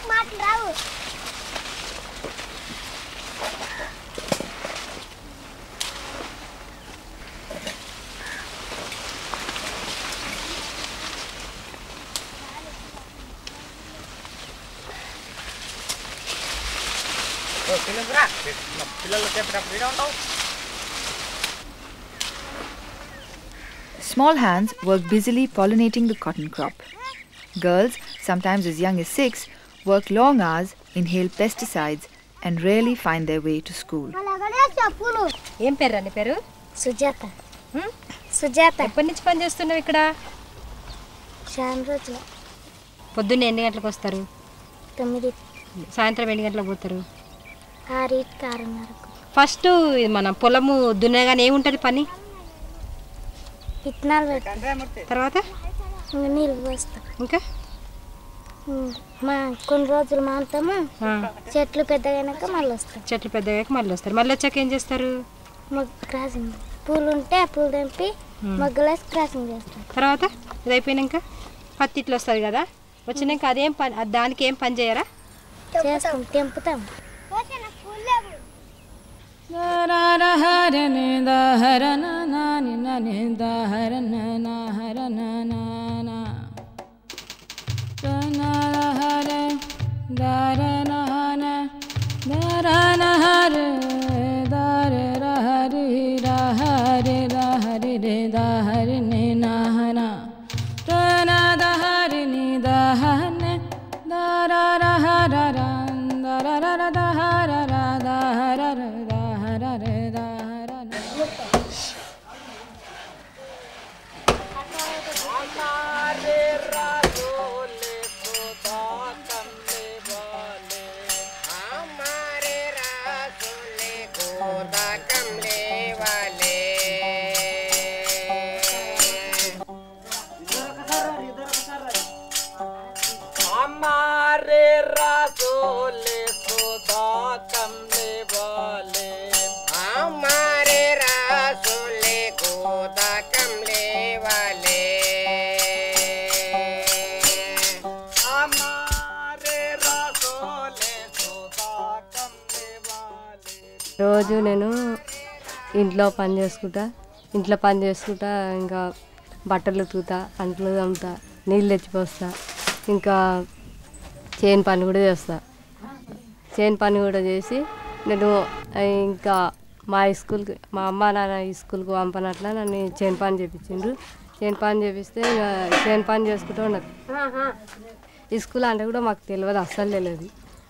మాటలు రావు పిల్లలు చెప్పేటప్పుడు ఈడే ఉంటావు Small hands work busily pollinating the cotton crop. Girls, sometimes as young as six, work long hours, inhale pesticides, and rarely find their way to school. అలాగనే చెప్పులు ఏం పేరు నీ పేరు సుజాత హ్మ్? సుజాత ఎప్పటి నుంచి పని చేస్తున్నావు ఇక్కడ చాలా రోజులు పొద్దున్న ఎన్ని గంటలకు వస్తారు తొమ్మిది సాయంత్రం ఎన్ని గంటలకు పోతారు ఆరింటికి ఆరున్నరకు ఫస్ట్ ఇది మన పొలము దున్నగానే ఏముంటుంది పని విత్తనాలు పెడతాం తర్వాత ఇంకా నీళ్ళు పోస్తాం ఇంకా ఉమ్, మా కొన్ని రోజులు మాంతాము ఆ, చెట్లు పెద్దగైనాక మళ్ళీ వస్తాం చెట్లు పెద్దగా మళ్ళీ వస్తారు మళ్ళీ వచ్చాక ఏం చేస్తారు మొగ్గు క్రాసింగ్ పూలు ఉంటే ఆ పూలు తెంపి మొగ్గలేసి క్రాసింగ్ చేస్తాం తర్వాత ఇది అయిపోయినాక పత్తి ఇట్లా వస్తుంది కదా వచ్చినాక అదేం పని అది దానికి ఏం పని చేయరా చేస్తాం తెంపుతాం हमारे रसोले खुदा कमले वाले हमारे रसोले खुदा कमले वाले हमारे रसोले खुदा कमले वाले రోజు నేను ఇంట్లో పని చేసుకుంటా ఇంట్లో పని చేసుకుంటా ఇంకా బట్టలు ఉతుకుతా అంట్లు తమ్ముతా నీళ్ళు తెచ్చిపోస్తా ఇంకా చేను పని కూడా చేస్తా చేను పని కూడా చేసి నేను ఆ, ఇంకా మా స్కూల్కి మా అమ్మ నాన్న ఈ స్కూల్కి పంపనట్ల నన్ను చేను పని చేపించిండ్రు చేను పని చేపిస్తే ఇంకా చేను పని చేసుకుంటూ ఉన్నది ఈ స్కూల్ అంటే కూడా మాకు తెలియదు అస్సలు తెలియదు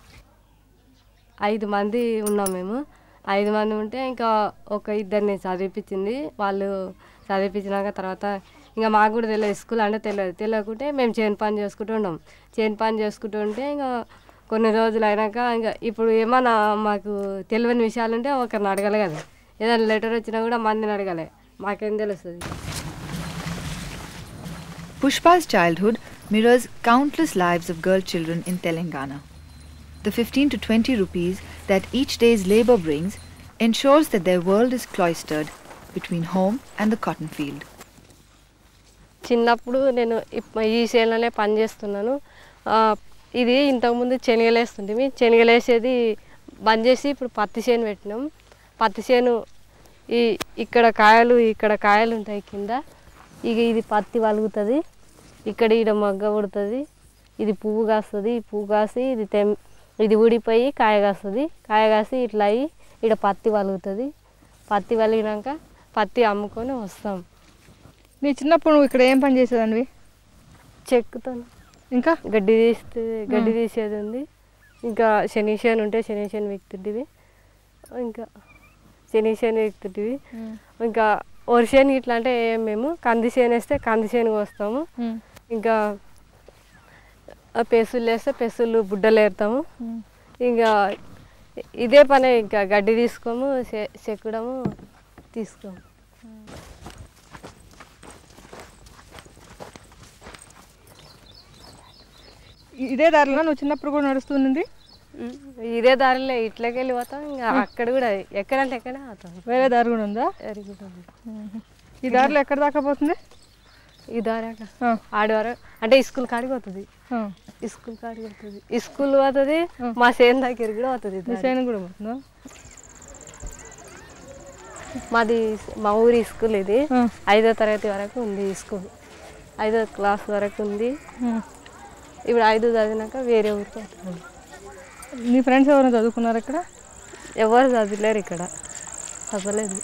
ఐదు మంది ఉన్నాం మేము ఐదు మంది ఉంటే ఇంకా ఒక ఇద్దరిని చదివిపించింది వాళ్ళు చదివిపించినాక తర్వాత ఇంకా మాకు కూడా తెలియదు స్కూల్ అంటే తెలియదు తెలియకుంటే మేము చేను పని చేసుకుంటూ ఉన్నాం చేను పని చేసుకుంటూ ఉంటే ఇంకా కొన్ని రోజులు అయినాక ఇంకా ఇప్పుడు ఏమన్నా మాకు తెలియని విషయాలు ఉంటే ఒకరిని అడగాలి కదా ఏదైనా లెటర్ వచ్చినా కూడా మందిని అడగాలి మాకేం తెలుస్తుంది Pushpa's childhood mirrors countless lives of girl children in Telangana. The 15 to 20 rupees that each day's labor brings ensures that their world is cloistered between home and the cotton field. చిన్నప్పుడు నేను ఇప్- ఈ చేనులోనే పని చేస్తున్నాను ఆ, ఇది ఇంతకుముందు శనగలేస్తుంటిమి శనగలేసేది బంద్ చేసి ఇప్పుడు పత్తి చేను పెట్టినాం పత్తి చేను ఈ ఇక్కడ కాయలు ఇక్కడ కాయలు ఉంటాయి కింద ఇక ఇది పత్తి వలుగుతుంది ఇక్కడ ఈడ మొగ్గ ఉడుతుంది ఇది పువ్వు కాస్తుంది ఈ పువ్వు కాసి ఇది తెం ఇది ఊడిపోయి కాయ కాస్తుంది కాయ కాసి ఇట్లా అయ్యి ఈడ పత్తి వలుగుతుంది పత్తి వలిగినాక పత్తి అమ్ముకొని వస్తాం నీ చిన్నప్పుడు నువ్వు ఇక్కడ ఏం పని చేసేదానివి చెక్కుతాను ఇంకా గడ్డి తీస్తే గడ్డి తీసేది ఉంది ఇంకా శనీషన్ ఉంటే శనీషన్ విక్తుంటివి ఇంకా శనీషన్ విక్తుంటివి ఇంకా వరిసేను ఇట్లా అంటే ఏం మేము కంది చేను వేస్తే కంది చేను కోస్తాము ఇంకా ఆ పెసులు వేస్తే పెసులు బుడ్డలు ఏరుతాము ఇంకా ఇదే పని ఇంకా గడ్డి తీసుకోము చె- చెక్కడము తీసుకోము ఇదే దారిలో నువ్వు చిన్నప్పుడు కూడా నడుస్తుంది ఇదే దారిలో ఇట్లకి వెళ్ళి పోతాం ఇంకా అక్కడ కూడా ఎక్కడంటే ఎక్కడ పోతాం వేరే దారి కూడా ఉందా వెరీ గుడ్ ఈ దారిలో ఎక్కడ దాకా పోతుంది ఇదారాక ఆ, ఆడి వరకు అంటే స్కూల్ కాడికి పోతుంది ఆ. స్కూల్ కాడికి పోతుంది స్కూల్ పోతుంది మా సేన్ దగ్గర కూడా పోతుంది మీ సైన్ కూడా పోతుందా మాది మా ఊరి స్కూల్ ఇది ఆ. ఐదో తరగతి వరకు ఉంది ఈ స్కూల్ ఐదో క్లాస్ వరకు ఉంది ఉమ్. ఇప్పుడు ఐదు చదివినాక వేరే ఊరికి పోతున్నాం మీ ఫ్రెండ్స్ ఎవరైనా చదువుకున్నారు ఇక్కడ ఎవరు చదివలేరు ఇక్కడ చదవలేదు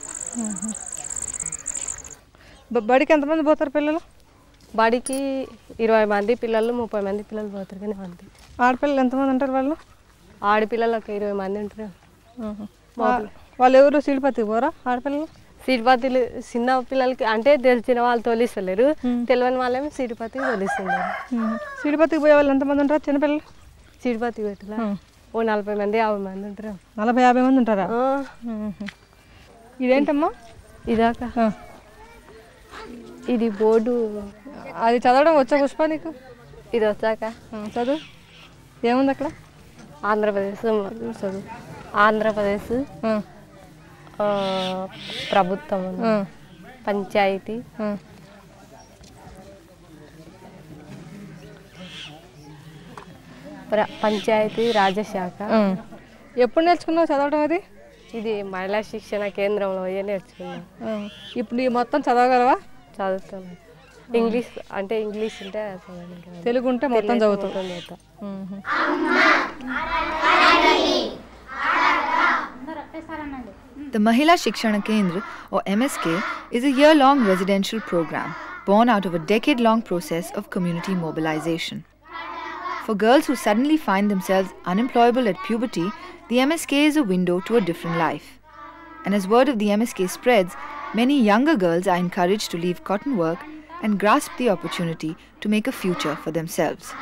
బ- బడికి ఎంతమంది పోతారు పిల్లలు బడికి ఇరవై మంది పిల్లలు ముప్పై మంది పిల్లలు పోతారు కానీ మంది ఆడపిల్లలు ఎంతమంది ఉంటారు వాళ్ళు ఆడపిల్లలు ఒక ఇరవై మంది ఉంటారు ఆహా. వా- వాళ్ళు ఎవరు సీడిపత్తికి పోరా ఆడపిల్లలు సిరిపతిలు చిన్న పిల్లలకి అంటే తెలిసిన వాళ్ళు తోలిస్తలేరు తెలియని వాళ్ళేమో సిరిపతికి తోలిస్తున్నారు ఉమ్. సీడిపత్తికి పోయే వాళ్ళు ఎంతమంది ఉంటారు చిన్నపిల్లలు సిరిపతి పెట్టిన ఓ నలభై మంది యాభై మంది ఉంటారు నలభై యాభై మంది ఉంటారా ఆ, ఉహు. ఇదేంటమ్మా ఇదాక ఆ. ఇది బోర్డు అది చదవడం వచ్చా పుష్ప నీకు ఇది వచ్చాక ఆ, చదువు ఏముంది అక్కడ ఆంధ్రప్రదేశ్ చదువు ఆంధ్రప్రదేశ్ ఆ, ఆ, ప్రభుత్వం ఆ, పంచాయతీ ఆ. ప్ర- పంచాయతీ రాజశాఖ ఆ. ఎప్పుడు నేర్చుకున్నావు చదవడం అది ఇది మహిళా శిక్షణ కేంద్రంలో పోయి నేర్చుకున్నాను ఆ. ఇప్పుడు ఈ మొత్తం చదవగలవా చదువుతాను ఇంగ్లీష్ అంటే ఇంగ్లీష్ ఉంటే చదవను ఇంకా. తెలుగు ఉంటే మొత్తం చదువుతావు మొత్తం చదువుతా ఉహు. The Mahila Shikshana Kendra, or MSK, is a year long residential program born out of a decade long process of community mobilization. For girls who suddenly find themselves unemployable at puberty, the MSK is a window to a different life. And as word of the MSK spreads, many younger girls are encouraged to leave cotton work and grasp the opportunity to make a future for themselves.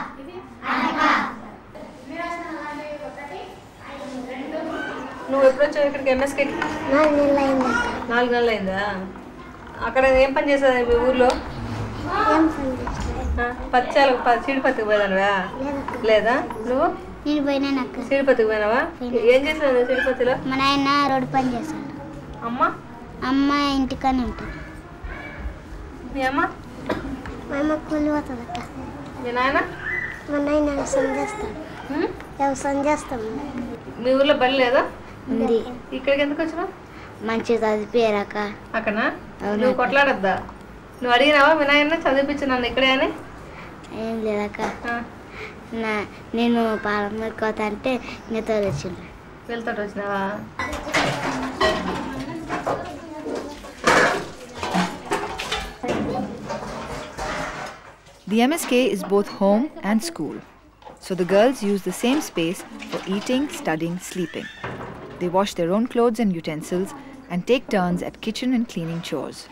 నువ్వు ఎప్పుడు వచ్చావు ఇక్కడికి ఎంఎస్కేకి నాలుగు నెలలు అయిందక్క నాలుగు నెలలు అయిందా అక్కడ ఏం పని చేసేది మీ ఊర్లో ఏం పని చేస్తలేదు. ఆ, పచ్చాలు ప- చీడిపత్తికి పోయినావా లేదక్క లేదా నువ్వు నేను పోయినానక్క చీడిపత్తికి పోయినావా ఏం చేసినావు నువ్వు చీడిపత్తిలో మా నాయన రోడ్డు పని చేస్తాడు అమ్మ అమ్మ ఇంటికనే ఉంటుంది మీ అమ్మ మా అమ్మ కూలి పోతుందక్క మీ నాయన మా నాయన వ్యవసాయం చేస్తాడు ఉం? వ్యవసాయం చేస్తాం మీ ఊర్లో బడి లేదా ఉంది ఇక్కడికి ఎందుకు వచ్చినావు మంచిగా చదివిపోయారక్క అక్కనా అవునా. నువ్వు కొట్లాడద్దా నువ్వు అడిగినావా మీ నాయన చదివిపించు నన్ను ఇక్కడే అని ఏం లేదక్క ఆ, నా నేను పాలమూరు కోత అంటే నీతో వచ్చిండ్రు వీళ్ళతో వచ్చినావా The MSK is both home and school. So the girls use the same space for eating, studying, sleeping. They wash their own clothes and utensils and take turns at kitchen and cleaning chores.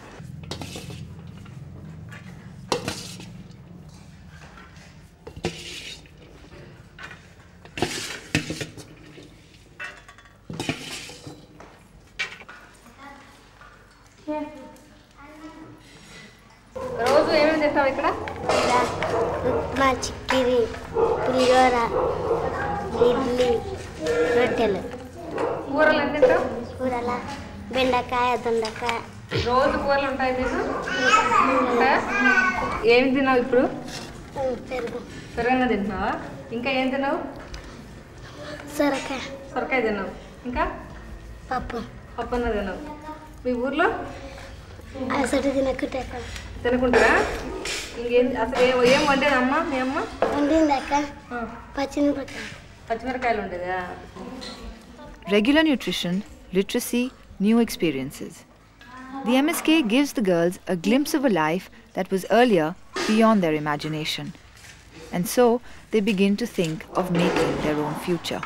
రోజు ఏమేమి తింటావు ఇక్కడ ఉప్మా చిక్కిరి పులిహోర ఇడ్లీ రొట్టెలు కూరలు ఎన్ని తింటావు కూరల బెండకాయ దొండకాయ రోజు కూరలు ఉంటాయి మీకు ఉంటాయా ఏమి తిన్నావు ఇప్పుడు పెరుగు పెరుగన్న తింటున్నావా ఇంకా ఏం తిన్నావు సొరకాయ సొరకాయ తిన్నావు ఇంకా పప్పు పప్పన్న తిన్నావు మీ ఊర్లో అసలు తినకుంటే తినకుంటారా ఇంకేం అసలు ఏం ఏం వండేది అమ్మ మీ అమ్మ వండిందాక ఆ, పచ్చిమిరపకాయ పచ్చిమిరకాయలు ఉండేదా Regular nutrition, literacy, new experiences. The MSK gives the girls a glimpse of a life that was earlier beyond their imagination. And so they begin to think of making their own future.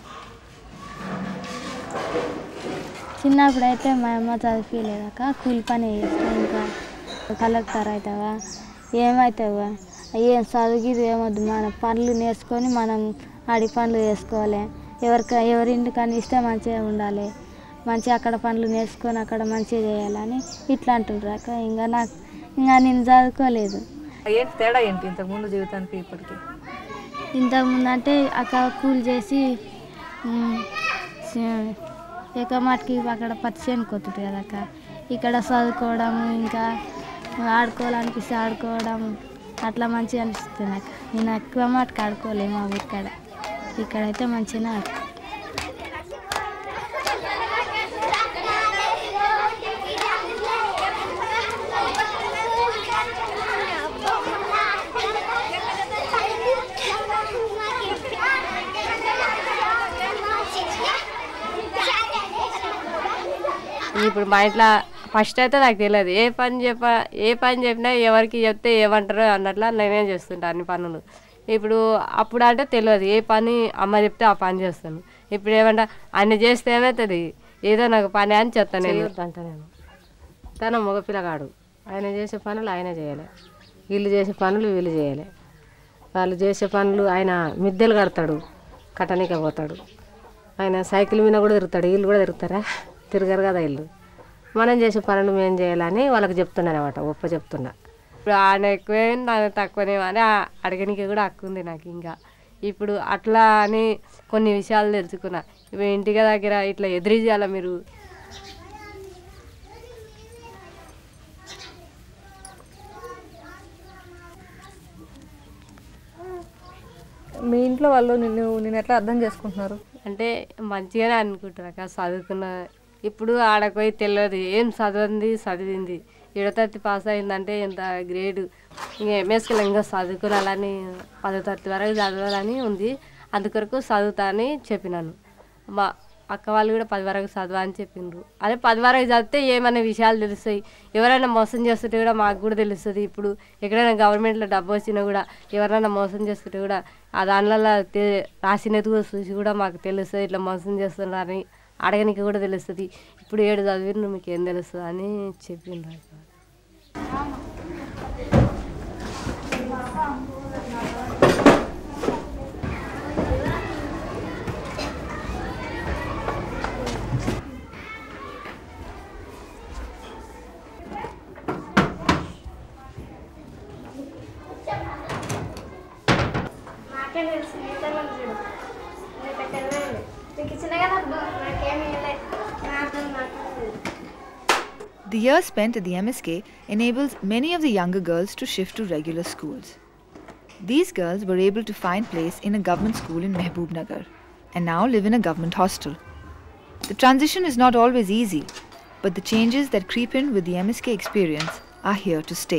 చిన్నప్పుడు అయితే మా అమ్మ చదివిలేదాక కూలి పని చేస్తే ఇంకా collector అవుతావా ఏమవుతావా ఏం చదివిది ఏమొద్దు మన పనులు నేర్చుకొని మనం అడి పనులు చేసుకోవాలి ఎవరికి ఎవరింటికని ఇస్తే మంచిగా ఉండాలి మంచిగా అక్కడ పనులు నేర్చుకొని అక్కడ మంచిగా చేయాలని ఇట్లా అంటుండ్రాక ఇంకా నాకు ఇంకా నేను చదువుకోలేదు ఏంటి తేడా ఏంటి ఇంతకు ముందు జీవితానికి ఇప్పటికి ఇంతకుముందు అంటే అక్కడ కూలి చేసి ఎక్క మాటకి అక్కడ పత్తి చేను కొత్తుంది కదా అక్క ఇక్కడ చదువుకోవడం ఇంకా ఆడుకోవాలనిపిస్తే ఆడుకోవడం అట్లా మంచిగా అనిపిస్తుంది నాకు నేను ఎక్కువ మటుకు ఆడుకోలేము మా ఊరికాడ ఇక్కడైతే మంచిగానే ఆడుకో ఇప్పుడు మా ఇంట్లో ఫస్ట్ అయితే నాకు తెలియదు ఏ పని చెప్ప ఏ పని చెప్పినా ఎవరికి చెప్తే ఏమంటారో అన్నట్లా నేనే చేస్తుంటా అన్ని పనులు ఇప్పుడు అప్పుడు అంటే తెలియదు ఏ పని అమ్మ చెప్తే ఆ పని చేస్తాను ఇప్పుడు ఏమంటా ఆయన చేస్తే ఏమవుతుంది ఏదో నాకు పని అని చెప్తాను నేను అంట నేను తన మగ పిల్లగాడు ఆయన చేసే పనులు ఆయన చేయాలి వీళ్ళు చేసే పనులు వీళ్ళు చేయాలి వాళ్ళు చేసే పనులు ఆయన మిద్దెలు కడతాడు కట్టనీకే పోతాడు ఆయన సైకిల్ మీద కూడా తిరుగుతాడు వీళ్ళు కూడా తిరుగుతారా తిరగరు కదా వీళ్ళు మనం చేసే పనులు మేము చేయాలని వాళ్ళకి చెప్తున్నాను అనమాట ఒప్ప చెప్తున్నా ఇప్పుడు ఆయన ఎక్కువే నాది తక్కువనే అని ఆ- అడగనికి కూడా హక్కు ఉంది నాకు ఇంకా ఇప్పుడు అట్లా అని కొన్ని విషయాలు తెలుసుకున్నా ఇప్పుడు ఇంటికి దగ్గర ఇట్లా ఎదురు చేయాలా మీరు మీ ఇంట్లో వాళ్ళు నిన్ను నేను ఎట్లా అర్థం చేసుకుంటున్నారు అంటే మంచిగానే అనుకుంటారు అక్క చదువుకున్న ఇప్పుడు ఆడపోయి తెలియదు ఏం చదివింది చదివింది ఏడో తరగతి పాస్ అయిందంటే ఎంత గ్రేడ్ ఇంకా ఎంఎస్కి ఇంకా చదువుకోవాలని పదో తరగతి వరకు చదవాలని ఉంది అందుకొరకు చదువుతా అని చెప్పినాను మా అక్క వాళ్ళు కూడా పది వరకు చదవా అని చెప్పిండ్రు అదే పది వరకు చదివితే ఏమైనా విషయాలు తెలుస్తాయి ఎవరైనా మోసం చేస్తుంటే కూడా మాకు కూడా తెలుస్తుంది ఇప్పుడు ఎక్కడైనా గవర్నమెంట్లో డబ్బు వచ్చినా కూడా ఎవరైనా మోసం చేస్తుంటే కూడా ఆ దానిలో తె- రాసినది కూడా చూసి కూడా మాకు తెలుస్తుంది ఇట్లా మోసం చేస్తున్నారని అడగనికి కూడా తెలుస్తుంది ఇప్పుడు ఏడు చదివిన మీకు ఏం తెలుస్తుంది అని చెప్పిండ్రు అక్క. నాకే తెలుసు నీతో చూడు నీకు తెలియదు నీకు ఇచ్చినా కదా నాకేమీ నాకు నాకు The year spent at the MSK enables many of the younger girls to shift to regular schools. These girls were able to find place in a government school in Mehboob Nagar and now live in a government hostel. The transition is not always easy, but the changes that creep in with the MSK experience are here to stay.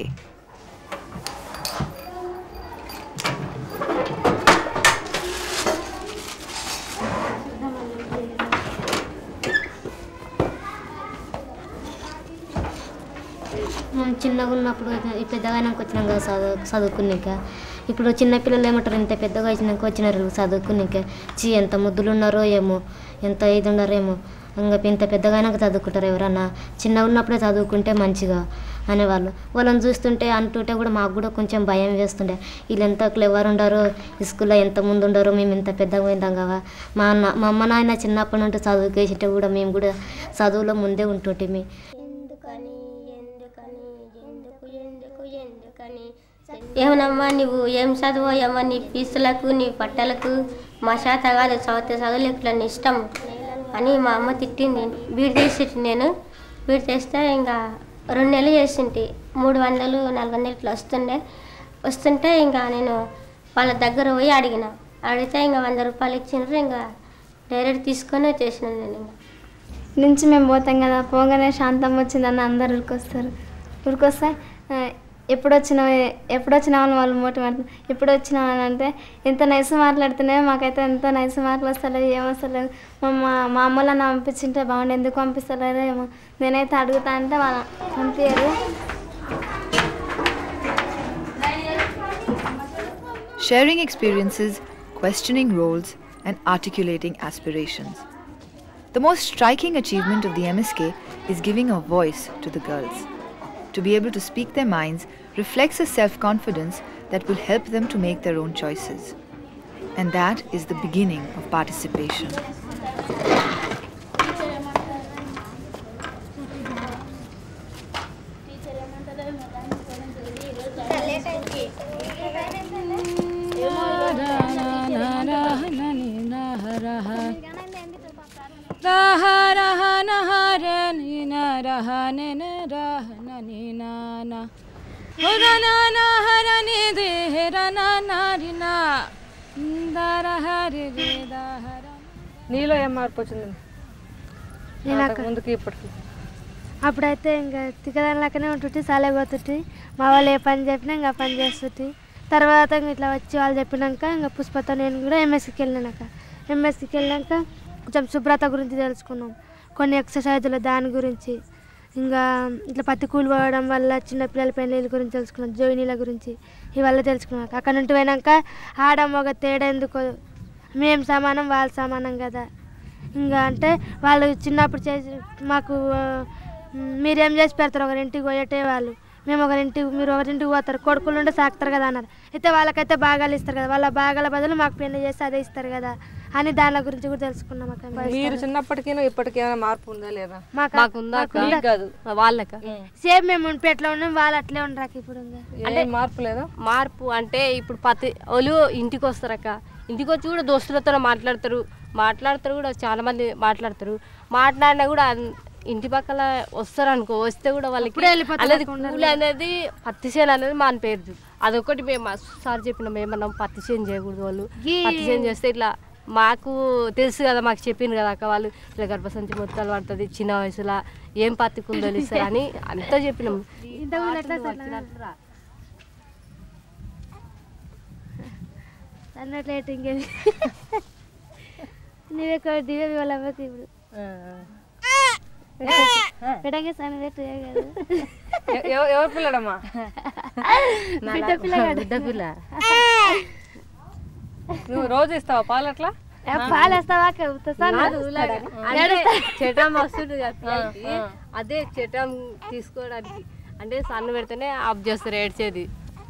మనం చిన్నగా ఉన్నప్పుడు ఈ పెద్దగానాక వచ్చినాం కదా చదువు చదువుకున్నాక ఇప్పుడు చిన్న పిల్లలు ఏమంటారు ఇంత పెద్దగా వచ్చినాక వచ్చినారు చదువుకున్నాక చీ ఎంత ముద్దులు ఉన్నారో ఏమో ఎంత ఇది ఉన్నారో ఏమో ఇంకా ఇంత పెద్దగానాక చదువుకుంటారు ఎవరన్నా చిన్నగా ఉన్నప్పుడే చదువుకుంటే మంచిగా అనేవాళ్ళు వాళ్ళని చూస్తుంటే అంటుంటే కూడా మాకు కూడా కొంచెం భయం వేస్తుండే వీళ్ళు ఎంత క్లెవర్ ఉండారో ఈ స్కూల్లో ఎంత ముందు ఉండారో మేము ఇంత పెద్దగా పోయిందాం కదా మా అన్న మా అమ్మ నాయన చిన్నప్పటి నుండి చదువుకేసేట కూడా మేము కూడా చదువులో ముందే ఉంటుంటే ఎందుకని ఎందుకని ఎందుకు ఎందుకు ఎందుకని ఏమనమ్మా నువ్వు ఏం చదువు ఏమో నీ ఫీజులకు నీ బట్టలకు మా శాత కాదు చదివితే చదువులేకుల నీ ఇష్టం అని మా అమ్మ తిట్టింది బీడ్ చేసి నేను బీడ్ చేస్తే ఇంకా రెండు నెలలు చేసింటి మూడు వందలు నాలుగు వందలు ఇట్లా వస్తుండే వస్తుంటే ఇంకా నేను వాళ్ళ దగ్గర పోయి అడిగిన అడిగితే ఇంకా వంద రూపాయలు ఇచ్చిండ్రు ఇంకా డైరెక్ట్ తీసుకొని వచ్చేసిన నేను ఇంకా నుంచి మేము పోతాం కదా పోగానే శాంతం వచ్చిందని అందరు ఉరికొస్తారు ఉరికొస్తే ఆ, ఎప్పుడు వచ్చినావు ఎప్పుడు వచ్చినావు అని వాళ్ళు మోటి మాట్లాడు ఎప్పుడు వచ్చినావు అని అంటే ఎంత నైస్ మాట్లాడుతున్నాయో మాకైతే ఎంత నైస్ మాటలు వస్తలేదు ఏం వస్తలేదు మా మా మా అమ్మలను పంపించింటే బాగుండే ఎందుకు పంపిస్తలేదో ఏమో నేనైతే అడుగుతా అంటే వాళ్ళు పంపించారు Sharing experiences, questioning roles, and articulating aspirations. The most striking achievement of the MSK is giving a voice to the girls. To be able to speak their minds reflects a self confidence that will help them to make their own choices. And that is the beginning of participation. రహ రహ నహ రే ని న రహ ని న రహ న ని నా నా నీలో ఏం మార్పు వచ్చింది నేను అంతకు ముందుకి ఇప్పటికి అప్పుడైతే ఇంకా తిక్కదానిలాగానే ఉంటుంటే సాలేపోతుంటే మా వాళ్ళు ఏ పని చెప్పినా ఇంకా ఆ పని చేస్తుంటే తర్వాత ఇంక ఇట్లా వచ్చి వాళ్ళు చెప్పినాక ఇంకా పుష్పతో నేను కూడా ఎంఎస్సికి వెళ్ళినాక ఎంఎస్సికి వెళ్ళాక కొంచెం శుభ్రత గురించి తెలుసుకున్నాం కొన్ని ఎక్సర్సైజులు దాని గురించి ఇంకా ఇట్లా పత్తి కూలి పోవడం వల్ల చిన్నపిల్లల పెళ్ళిళ్ళ గురించి తెలుసుకున్నాం జోయినీల గురించి ఇవల్ల తెలుసుకున్నాక అక్కడ నుండి పోయినాక ఆడ మగ తేడా ఎందుకో మేము సమానం వాళ్ళు సమానం కదా ఇంకా అంటే వాళ్ళు చిన్నప్పుడు చేసి మాకు ఆ, మీరేం చేసి పెడతారు ఒకరింటికి పోయేటే వాళ్ళు మేము ఒకరింటికి మీరు ఒకరింటికి పోతారు కొడుకులు ఉంటే సాకుతారు కదా అన్నారు అయితే వాళ్ళకైతే భాగాలు ఇస్తారు కదా వాళ్ళ భాగాల బదులు మాకు పెళ్లి చేసి అదే ఇస్తారు కదా అని దాని గురించి కూడా తెలుసుకున్నాం అక్క మీరు చిన్నప్పటికీ ఇప్పటికి ఏమైనా మార్పు ఉందా లేదా మాకు మాకుందా అక్క? మీకు కాదు వాళ్ళక సేమ్ మేము మునిపేటలో ఉన్నాం వాళ్ళు అట్లే ఉండరాక ఇప్పుడు ఇంకా ఏం మార్పు లేదా మార్పు అంటే ఇప్పుడు పత్తి వాళ్ళు ఇంటికి వస్తారక్క ఇంటికి వచ్చి కూడా దోస్తులతో మాట్లాడతారు మాట్లాడతారు కూడా చాలా మంది మాట్లాడతారు మాట్లాడినా కూడా అన్- ఇంటి పక్కల వస్తారు అనుకో వస్తే కూడా వాళ్ళకి అప్పుడే వెళ్ళిపోతారు అనేది అక్కడ ఉండరు. కూలి అనేది పత్తి చేను అనేది మా పేరు అదొకటి మేము సార్ చెప్పినాం ఏమన్నాం పత్తి చేను చేయకూడదు వాళ్ళు గీ- పత్తి చేను చేస్తే ఇట్లా మాకు తెలుసు కదా మాకు చెప్పింది కదా అక్క వాళ్ళు ఇట్లా గర్భసంచి మొత్తాలు పడుతుంది చిన్న వయసులో ఏం పత్తి కుందలు ఇస్తారు అని అంతా చెప్పినాం ఇంతకుముందు ఎట్లా సార్ వచ్చినట్టురా. అన్నట్లు అయితే ఇంకేది నీవే కొ- దివే వాళ్ళ అవ్వకు ఇప్పుడు పెట్టంగా సన్న పెట్టు ఏ కాదు ఎ- ఎవ- ఎవరు పిల్లడమ్మా బిడ్డ పిల్లగాడు. బిడ్డ పిల్ల నువ్వు రోజు ఇస్తావా పాలు అట్లా ఏ, పాలు వేస్తావా అక్క? ఉత్తసారి కాదు, ఇలాగ. అంటే చెటం వస్తుంది కదా పిల్లలకి. అదే చెటం తీసుకోవడానికి అంటే సన్న పెడితేనే ఆఫ్ చేస్తారు ఏడ్చేది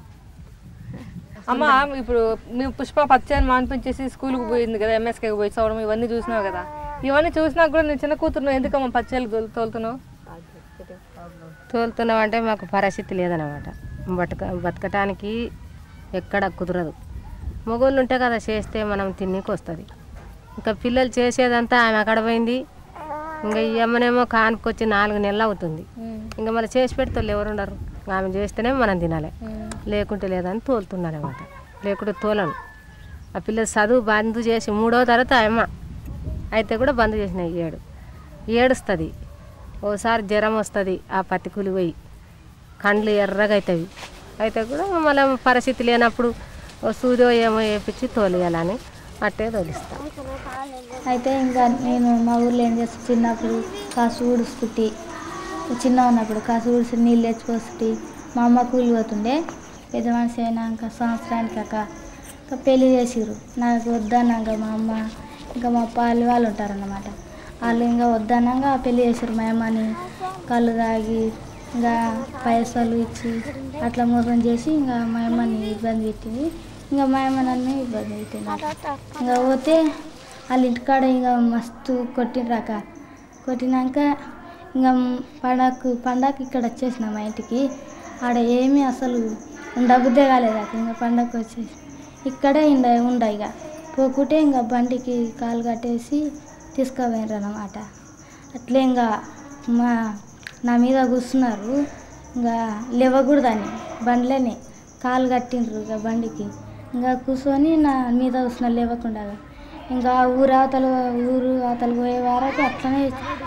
అమ్మ ఇప్పుడు మేము పుష్ప పచ్చని మానిపించేసి స్కూల్కి పోయింది కదా ఎంఎస్కేకి పోయి చదవడం ఇవన్నీ చూసినావు కదా ఇవన్నీ చూసినా కూడా నేను చిన్న కూతురు ఎందుకమ్మా పచ్చళ్ళు తోలు- తోలుతున్నావు తోలుతున్నాం అంటే మాకు పరిస్థితి లేదన్నమాట బతక బతకటానికి ఎక్కడ కుదరదు మొగోళ్ళు ఉంటే కదా చేస్తే మనం తిన్నీకి వస్తుంది ఇంకా పిల్లలు చేసేదంతా ఆమె అక్కడ పోయింది ఇంకా ఈ అమ్మనేమో కానుకొచ్చి నాలుగు నెలలు అవుతుంది ఇంకా మళ్ళీ చేసి పెడితే వాళ్ళు ఎవరు ఉండరు ఆమె చేస్తేనే మనం తినాలి లేకుంటే లేదని తోలుతున్నారు అనమాట లేకుంటే తోలను ఆ పిల్లలు చదువు బంద్ చేసి మూడో తరగతి అమ్మ అయితే కూడా బంద్ చేసిన ఈ ఏడు ఏడుస్తుంది ఓసారి జ్వరం వస్తుంది ఆ పత్తి కూలి పోయి కండ్లు ఎర్రగా అవుతాయి అయితే కూడా మళ్ళీ పరిస్థితి లేనప్పుడు ఓ సూదో ఏమో వేపించి తోలియాలని అట్టే తోలిస్తాం అయితే ఇంకా నేను మా ఊర్లో ఏం చేస్తా చిన్నప్పుడు కాసు ఊడుస్తుంటి చిన్న ఉన్నప్పుడు కాసు ఊడిసి నీళ్ళు తెచ్చుకొస్తుంటి మా అమ్మ కూలి పోతుండే పెద్ద మనిషి అయినాక సంవత్సరానికి అక్క ఇంకా పెళ్లి చేసిర్రు నాకు వద్దన్నాక మా అమ్మ ఇంకా మా పాలు వాళ్ళు ఉంటారన్నమాట వాళ్ళు ఇంకా వద్దన్నాక పెళ్లి చేసారు మా అమ్మని కళ్ళు తాగి ఇంకా పైసలు ఇచ్చి అట్లా మోసం చేసి ఇంకా మా అమ్మని ఇబ్బంది పెట్టింది ఇంకా మా అమ్మ నన్ను ఇబ్బంది పెట్టింది ఇంకా పోతే వాళ్ళ ఇంటికాడ ఇంకా మస్తు కొట్టిండ్రాక కొట్టినాక ఇంకా పండగకు పండగకి ఇక్కడ వచ్చేసిన మా ఇంటికి ఆడ ఏమీ అసలు ఉండబుద్దే కాలేదు అక్క ఇంకా పండగకి వచ్చేసి ఇక్కడే ఇండ ఉండ ఇక పోకుంటే ఇంకా బండికి కాలు కట్టేసి తీసుకుపోయినారు అన్నమాట అట్లే ఇంకా మా నా మీద కూర్చున్నారు ఇంకా లేవకూడదని బండ్లని కాలు కట్టిండ్రు ఇక బండికి ఇంకా కూర్చొని నా మీద కూర్చున్నారు లేవకుండా ఇంకా ఊరు అవతల ఊరు అవతల పోయే వరకు అట్లనే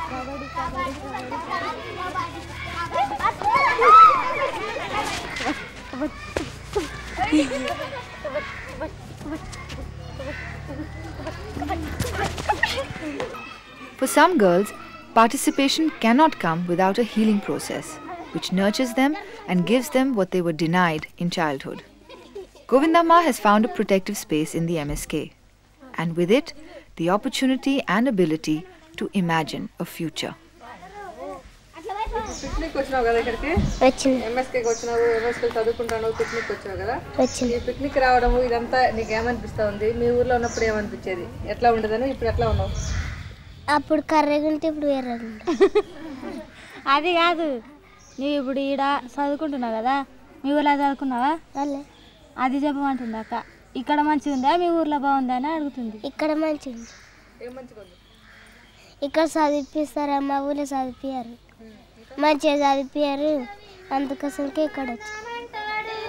For some girls, participation cannot come without a healing process, which nurtures them and gives them what they were denied in childhood. Govindamma has found a protective space in the MSK, and with it, the opportunity and ability to imagine a future. Picnic వచ్చినావు కదా ఇక్కడికి వచ్చింది ఎంఎస్కేకి వచ్చినావు MSK చదువుకుంటాను picnic వచ్చావు కదా వచ్చింది ఈ పిక్నిక్ రావడము ఇదంతా నీకు ఏమనిపిస్తా ఉంది మీ ఊర్లో ఉన్నప్పుడు ఏమనిపించేది ఎట్లా ఉండదని ఇప్పుడు ఎట్లా ఉన్నావు అప్పుడు కర్రగా ఉంటే ఇప్పుడు వేరేగా ఉంటుంది అది కాదు నువ్వు ఇప్పుడు ఈడ చదువుకుంటున్నావు కదా మీ ఊర్లో చదువుకున్నావా వాళ్ళే అది చెప్పమంటుంది అక్క ఇక్కడ మంచిగా ఉందా మీ ఊర్లో బాగుందా అని అడుగుతుంది ఇక్కడ మంచిగా ఉంది ఏం మంచిగా ఉంది ఇక్కడ చదివిపిస్తారా మా ఊళ్ళో చదివిపియారు మంచిగా చదివిపియారు అందుకోసంకే ఇక్కడ వచ్చి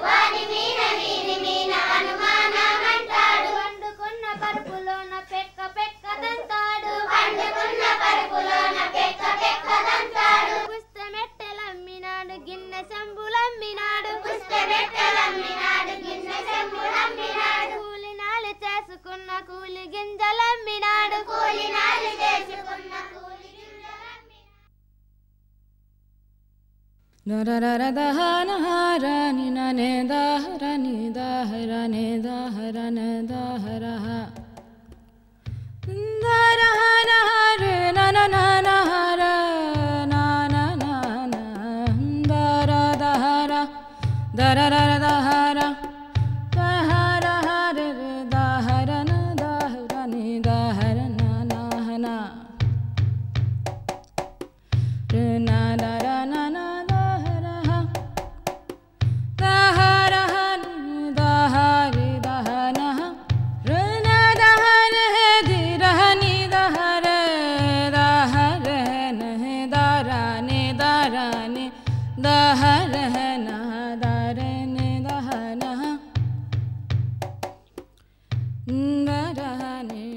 వాని మీన వీని మీన అనుమానమంటాడు వండుకున్న పరుపులోన పెక్క పెక్క దంతాడు వండుకున్న పరుపులోన పెక్క పెక్క దంతాడు పుస్తమెట్టెలమ్మినాడు గిన్నె చెంబులమ్మినాడు పుస్తమెట్టెలమ్మినాడు గిన్నె చెంబులమ్మినాడు కూలినాలు చేసుకున్న కూలి గింజలమ్మినాడు కూలినాలు చేసుకున్న కూలి గింజలమ్మినాడు నరరరదహనహరని ననే దహరని దహరని దహరన దహరహ దరహనహర ననననహర నాననన దరదహర దరరరదహర దహరహర దహరన దహరని దహరన నహనా దహరని